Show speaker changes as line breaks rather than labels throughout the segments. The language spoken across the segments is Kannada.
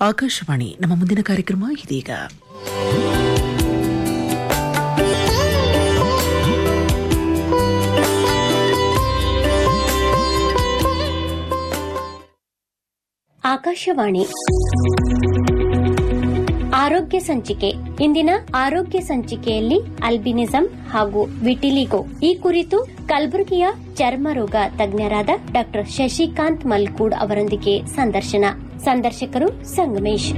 ಆಕಾಶವಾಣಿ ನಮ್ಮ ಮುಂದಿನ ಕಾರ್ಯಕ್ರಮ ಇದೀಗ
ಆಕಾಶವಾಣಿ ಆರೋಗ್ಯ ಸಂಚಿಕೆ ಇಂದಿನ ಆರೋಗ್ಯ ಸಂಚಿಕೆಯಲ್ಲಿ ಅಲ್ಬಿನಿಸಂ ಹಾಗೂ ವಿಟಿಲಿಗೋ ಈ ಕುರಿತು ಕಲಬುರಗಿಯ ಚರ್ಮ ರೋಗ ತಜ್ಞರಾದ ಡಾಕ್ಟರ್ ಶಶಿಕಾಂತ್ ಮಲ್ಕೂಡ್ ಅವರೊಂದಿಗೆ ಸಂದರ್ಶನ ಸಂದರ್ಶಕರು ಸಂಗಮೇಶ್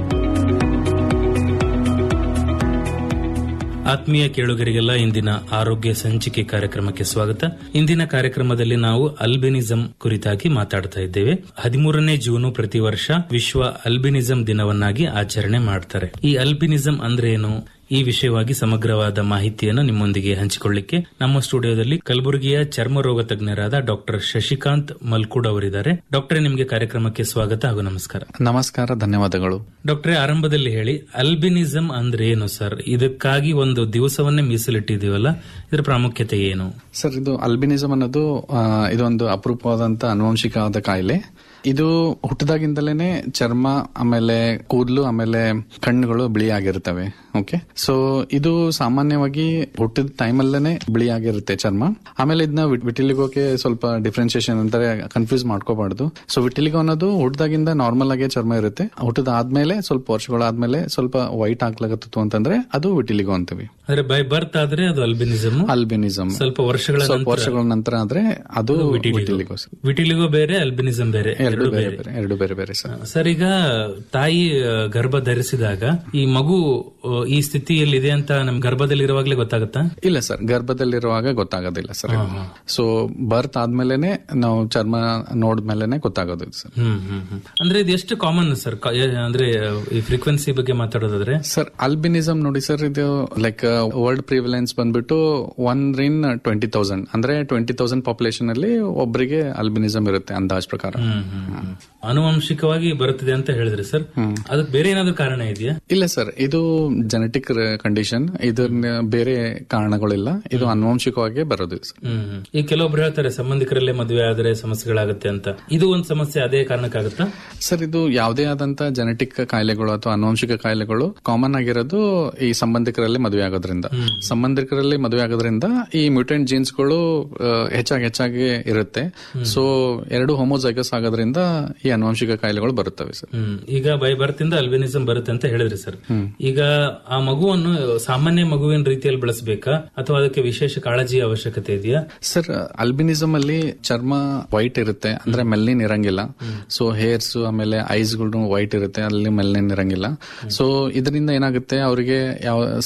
ಆತ್ಮೀಯ ಕೇಳುಗರಿಗೆಲ್ಲ ಇಂದಿನ ಆರೋಗ್ಯ ಸಂಚಿಕೆ ಕಾರ್ಯಕ್ರಮಕ್ಕೆ ಸ್ವಾಗತ ಇಂದಿನ ಕಾರ್ಯಕ್ರಮದಲ್ಲಿ ನಾವು ಅಲ್ಬಿನಿಸಂ ಕುರಿತಾಗಿ ಮಾತಾಡ್ತಾ ಇದ್ದೇವೆ ಹದಿಮೂರನೇ ಜೂನು ಪ್ರತಿ ವರ್ಷ ವಿಶ್ವ ಅಲ್ಬಿನಿಸಂ ದಿನವನ್ನಾಗಿ ಆಚರಣೆ ಮಾಡ್ತಾರೆ ಈ ಅಲ್ಬಿನಿಸಂ ಅಂದ್ರೆ ಏನು ಈ ವಿಷಯವಾಗಿ ಸಮಗ್ರವಾದ ಮಾಹಿತಿಯನ್ನು ನಿಮ್ಮೊಂದಿಗೆ ಹಂಚಿಕೊಳ್ಳಿಕ್ಕೆ ನಮ್ಮ ಸ್ಟುಡಿಯೋದಲ್ಲಿ ಕಲಬುರಗಿಯ ಚರ್ಮ ರೋಗ ತಜ್ಞರಾದ ಡಾಕ್ಟರ್ ಶಶಿಕಾಂತ್ ಮಲ್ಕೂಡ್ ಅವರಿದ್ದಾರೆ ಡಾಕ್ಟರ್ ನಿಮಗೆ ಕಾರ್ಯಕ್ರಮಕ್ಕೆ ಸ್ವಾಗತ ಹಾಗೂ ನಮಸ್ಕಾರ
ನಮಸ್ಕಾರ ಧನ್ಯವಾದಗಳು
ಡಾಕ್ಟ್ರೆ ಆರಂಭದಲ್ಲಿ ಹೇಳಿ ಅಲ್ಬಿನಿಸಂ ಅಂದ್ರೆ ಏನು ಸರ್ ಇದಕ್ಕಾಗಿ ಒಂದು ದಿವಸವನ್ನೇ ಮೀಸಲಿಟ್ಟಿದೀವಲ್ಲ ಇದರ ಪ್ರಾಮುಖ್ಯತೆ ಏನು
ಸರ್ ಇದು ಅಲ್ಬಿನಿಸಂ ಅನ್ನೋದು ಆ, ಇದೊಂದು ಅಪರೂಪವಾದಂತ ಅನುವಂಶಿಕವಾದ ಕಾಯಿಲೆ ಇದು ಹುಟ್ಟದಾಗಿಂದಲೇನೆ ಚರ್ಮ ಆಮೇಲೆ ಕೂದಲು ಆಮೇಲೆ ಕಣ್ಣುಗಳು ಬಿಳಿ ಆಗಿರ್ತವೆ ಓಕೆ ಸೊ ಇದು ಸಾಮಾನ್ಯವಾಗಿ ಹುಟ್ಟಿದ ಟೈಮಲ್ಲೇನೆ ಬಿಳಿ ಆಗಿರುತ್ತೆ ಚರ್ಮ ಆಮೇಲೆ ಇದನ್ನ ವಿಟಿಲಿಗೋಗೆ ಸ್ವಲ್ಪ ಡಿಫ್ರೆನ್ಸಿಯೇಷನ್ ಅಂತಾರೆ ಕನ್ಫ್ಯೂಸ್ ಮಾಡ್ಕೋಬಾರ್ದು ಸೊ ವಿಟಿಲಿಗೋ ಅನ್ನೋದು ಹುಟ್ಟದಾಗಿಂದ ನಾರ್ಮಲ್ ಆಗಿ ಚರ್ಮ ಇರುತ್ತೆ ಹುಟ್ಟದ ಆದ್ಮೇಲೆ ಸ್ವಲ್ಪ ವರ್ಷಗಳಾದ್ಮೇಲೆ ಸ್ವಲ್ಪ ವೈಟ್ ಆಗ್ಲಾಗತ್ತಿತ್ತು ಅಂತಂದ್ರೆ ಅದು ವಿಟಿಲಿಗೋ ಅಂತೀವಿ
ಅಂದ್ರೆ ಬೈ ಬರ್ತ್ ಆದ್ರೆ ಅದು ಅಲ್ಬಿನಿಸಂ
ಅಲ್ಬಿನಿಸಂ
ಸ್ವಲ್ಪ ವರ್ಷಗಳ
ಸ್ವಲ್ಪ ವರ್ಷಗಳ ನಂತರ ಆದ್ರೆ ಅದು ವಿಟಿಲಿಗೋ ಸರ್.
ವಿಟಿಲಿಗೋ ಬೇರೆ ಅಲ್ಬಿನಿಸಂ ಬೇರೆ
ಎರಡು ಬೇರೆ ಬೇರೆ ಎರಡು ಬೇರೆ ಬೇರೆ ಸರ್
ಸರ್ ಈಗ ತಾಯಿ ಆ, ಗರ್ಭ ಧರಿಸಿದಾಗ ಈ ಮಗು ಆ, ಈ ಸ್ಥಿತಿಯಲ್ಲಿದೆ ಅಂತ ನಮ್ ಗರ್ಭದಲ್ಲಿರುವಾಗ್ಲೇ ಗೊತ್ತಾಗುತ್ತಾ
ಇಲ್ಲ ಸರ್ ಗರ್ಭದಲ್ಲಿರುವಾಗ ಗೊತ್ತಾಗೋದಿಲ್ಲ ಸರ್ ಸೊ ಬರ್ತ್ ಆದ್ಮೇಲೆನೆ ನಾವು ಚರ್ಮ ನೋಡಿದ್ಮೇಲೆನೆ ಗೊತ್ತಾಗೋದು ಇದು ಸರ್
ಹ್ಮ್ ಹ್ಮ್ ಹ್ಮ್ ಅಂದ್ರೆ ಇದು ಎಷ್ಟು ಕಾಮನ್ ಸರ್ ಕ- ಏ- ಅಂದ್ರೆ ಈ ಫ್ರೀಕ್ವೆನ್ಸಿ ಬಗ್ಗೆ ಮಾತಾಡೋದಾದ್ರೆ
ಸರ್ ಅಲ್ಬಿನಿಸಂ ನೋಡಿ ಸರ್ ಇದು ಲೈಕ್ ವರ್ಲ್ಡ್ ಪ್ರಿವಿಲೆನ್ಸ್ ಬಂದ್ಬಿಟ್ಟು ಒನ್ ಇನ್ ಟ್ವೆಂಟಿ ತೌಸಂಡ್ ಅಂದ್ರೆ ಟ್ವೆಂಟಿ ತೌಸಂಡ್ ಪಾಪ್ಯುಲೇಷನ್ ಅಲ್ಲಿ ಒಬ್ಬರಿಗೆ ಅಲ್ಬಿನಿಸಂ ಇರುತ್ತೆ ಅಂದಾಜ್ ಪ್ರಕಾರ
ಹ್ಮ್ ಹ್ಮ್ ಹ್ಮ್. ಆನುವಂಶಿಕವಾಗಿ ಬರುತ್ತದೆ ಅಂತ ಹೇಳಿದ್ರಿ ಸರ್ ಅದಕ್ಕೆ ಬೇರೆ ಏನಾದ್ರು ಕಾರಣ ಇದೆಯಾ
ಇಲ್ಲ ಸರ್ ಇದು ಜೆನೆಟಿಕ್ ಕಂಡೀಷನ್ ಇದ್ರ ಬೇರೆ ಕಾರಣಗಳಿಲ್ಲ ಇದು ಅನುವಂಶಿಕವಾಗಿ ಬರೋದು ಸರ್
ಹ್ಮ್ ಹ್ಮ್. ಈ ಕೆಲವೊಬ್ರು ಹೇಳ್ತಾರೆ ಸಂಬಂಧಿಕರಲ್ಲೇ ಮದುವೆ ಆದ್ರೆ ಸಮಸ್ಯೆಗಳಾಗುತ್ತೆ ಅಂತ ಇದು ಒಂದು ಸಮಸ್ಯೆ ಅದೇ ಕಾರಣಕ್ಕಾಗುತ್ತಾ
ಸರ್ ಇದು ಯಾವುದೇ ಆದಂತ ಜೆನೆಟಿಕ್ ಕಾಯಿಲೆಗಳು ಅಥವಾ ಅನುವಂಶಿಕ ಕಾಯಿಲೆಗಳು ಕಾಮನ್ ಆಗಿರೋದು ಈ ಸಂಬಂಧಿಕರಲ್ಲಿ ಮದುವೆ ಆಗೋದ್ರಿಂದ ಸಂಬಂಧಿಕರಲ್ಲಿ ಮದುವೆ ಆಗೋದ್ರಿಂದ ಈ ಮ್ಯೂಟೆಂಟ್ ಜೀನ್ಸ್ಗಳು ಹೆಚ್ಚಾಗಿ ಹೆಚ್ಚಾಗಿ ಇರುತ್ತೆ ಸೊ ಎರಡು ಹೋಮೋಜೈಗಸ್ ಆಗೋದ್ರಿಂದ ಈ ಅನುವಂಶಿಕ ಕಾಯಿಲೆಗಳು ಬರುತ್ತವೆ ಸರ್
ಹ್ಮ್ ಈಗ ಬೈ ಬರ್ತಿಂದ ಅಲ್ಬಿನಿಸಂ ಬರುತ್ತೆ ಅಂತ ಹೇಳಿದ್ರಿ ಸರ್ ಈಗ ಆ ಮಗುವನ್ನು ಸಾಮಾನ್ಯ ಮಗುವಿನ ರೀತಿಯಲ್ಲಿ ಬೆಳೆಸಬೇಕಾ ಅಥವಾ ಅದಕ್ಕೆ ವಿಶೇಷ ಕಾಳಜಿ ಅವಶ್ಯಕತೆ ಇದೆಯಾ
ಸರ್ ಅಲ್ಬಿನಿಸಂ ಅಲ್ಲಿ ಚರ್ಮ ವೈಟ್ ಇರುತ್ತೆ ಅಂದ್ರೆ ಮೆಲ್ಲಿನ್ ಇರಂಗಿಲ್ಲ ಸೊ ಹೇರ್ಸ್ ಆಮೇಲೆ ಐಸ್ ಗಳು ವೈಟ್ ಇರುತ್ತೆ ಅಲ್ಲಿ ಮೆಲ್ಲಿನ್ ಇರಂಗಿಲ್ಲ ಸೊ ಇದರಿಂದ ಏನಾಗುತ್ತೆ ಅವರಿಗೆ ಯಾವ